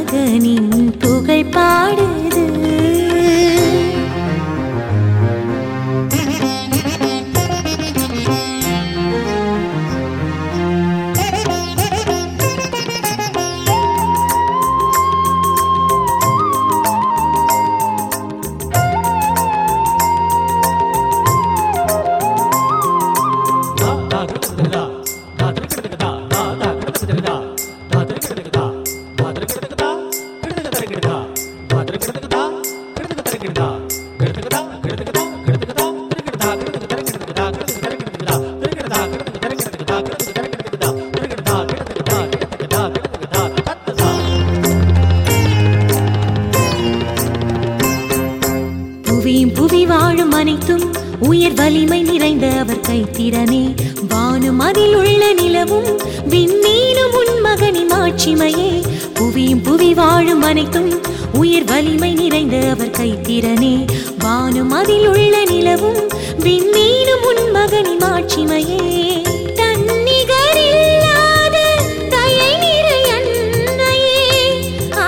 மகனின் புகழ் பாடுது புவியும் புவி வாழும் அனைத்தும் உயர் வலிமை நிறைந்த அவர் கைத்திறனே வானும் அதில் உள்ள நிலவும் விண்மீனும் உன் மகனின் மாட்சிமையே புவியும் புவி வாழும் அனைத்தும் உயிர் வலிமை நிறைந்த அவர் கைத்திறனே வானும் அதில் உள்ள நிலவும் விண்மீனும் உன் மகனின் மாட்சிமையே தன்னிகரில்லாத தயை நிறை அன்னையே ஆ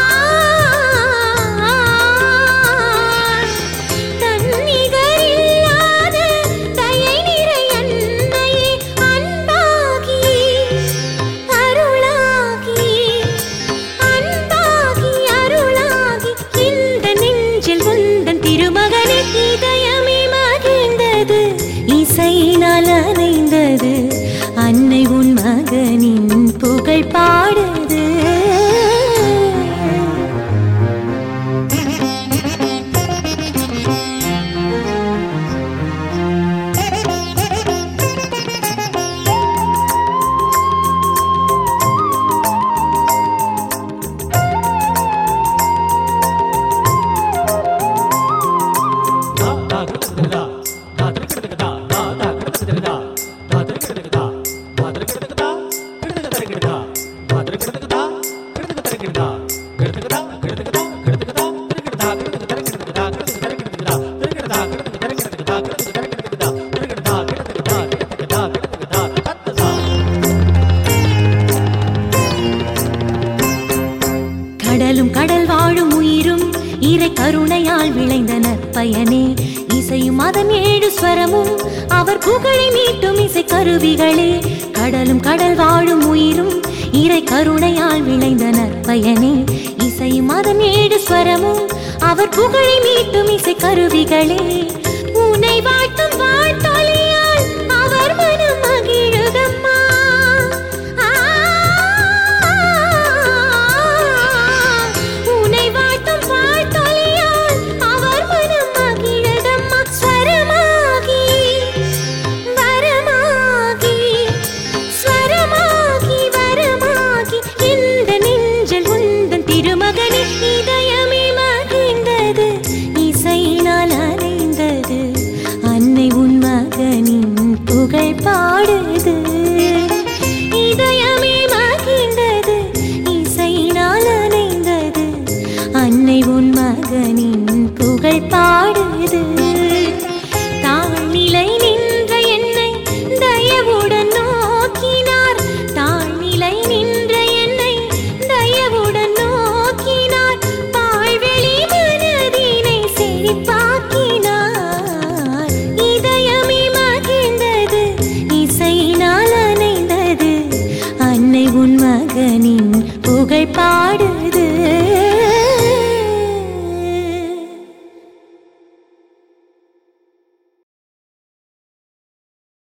தன்னிகரில்லாத தயை நிறை அன்னையே அன்பாகி அருளாகி அன்பாகி அருளாகி இந்த நெஞ்சில் உந்தன் திருமகனை இதயமே மகிழ்ந்தது இசையினால் அணைந்தது அன்னை உன் மகனின் புகழ் பாடுது கடலும் கடல் வாழும் உயிரும் இறை கருணையால் விளைந்த நற்பயனே இசையும் அதன் ஏழு ஸ்வரமும் அவர் புகழை மீட்டும் இசை கருவிகளே கடலும் கடல் வாழும் உயிரும் இறை கருணையால் விளைந்த நற்பயனே இசையும் அதன் ஏழு ஸ்வரமும் அவர் புகழை மீட்டும் இசை கருவிகளே உனை வாழ்